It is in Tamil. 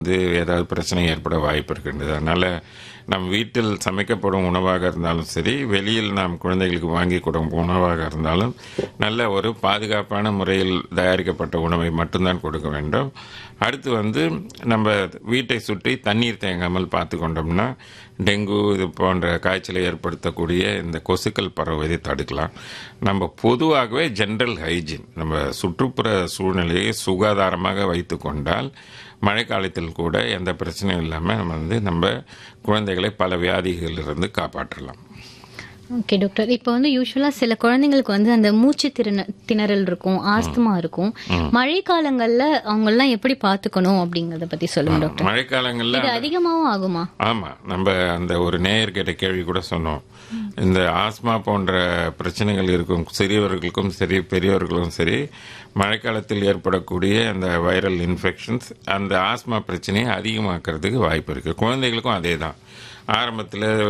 வந்து ஏதாவது பிரச்சனை ஏற்பட வாய்ப்பு இருக்கின்றது அதனால் நம் வீட்டில் சமைக்கப்படும் உணவாக இருந்தாலும் சரி வெளியில் நாம் குழந்தைகளுக்கு வாங்கி கொடுக்கும் உணவாக இருந்தாலும் நல்ல ஒரு பாதுகாப்பான முறையில் தயாரிக்கப்பட்ட உணவை மட்டும்தான் கொடுக்க வேண்டும் அடுத்து வந்து நம்ம வீட்டை சுற்றி தண்ணீர் தேங்காமல் பார்த்து கொண்டோம்னா டெங்கு இது போன்ற காய்ச்சலை ஏற்படுத்தக்கூடிய இந்த கொசுக்கள் பரவுவதை தடுக்கலாம் நம்ம பொதுவாகவே ஜென்ரல் ஹைஜீன் நம்ம சுற்றுப்புற சூழ்நிலையை சுகாதாரமாக வைத்து கொண்டால் மழைக்காலத்தில் கூட எந்த பிரச்சனையும் இல்லாமல் நம்ம வந்து நம்ம குழந்தைகளை பல வியாதிகளிலிருந்து காப்பாற்றலாம் ஓகே டாக்டர் இப்போ வந்து யூஸ்வலா சில குழந்தைங்களுக்கு வந்து அந்த மூச்சு திறன திணறல் இருக்கும் ஆஸ்துமா இருக்கும் மழை காலங்கள்ல அவங்க எல்லாம் எப்படி பாத்துக்கணும் அப்படிங்கறத பத்தி சொல்லுங்க டாக்டர் மழைக்காலங்களில் இது அதிகமாவும் ஆகுமா ஆமாம் நம்ம அந்த ஒரு நேயர் கேட்ட கேள்வி கூட சொன்னோம் இந்த ஆஸ்மா போன்ற பிரச்சனைகள் இருக்கும் சிறியவர்களுக்கும் சரி பெரியவர்களுக்கும் சரி மழைக்காலத்தில் ஏற்படக்கூடிய அந்த வைரல் இன்ஃபெக்ஷன்ஸ் அந்த ஆஸ்மா பிரச்சனையை அதிகமாக்கிறதுக்கு வாய்ப்பு இருக்குது குழந்தைகளுக்கும் அதே தான் ஆரம்பத்தில்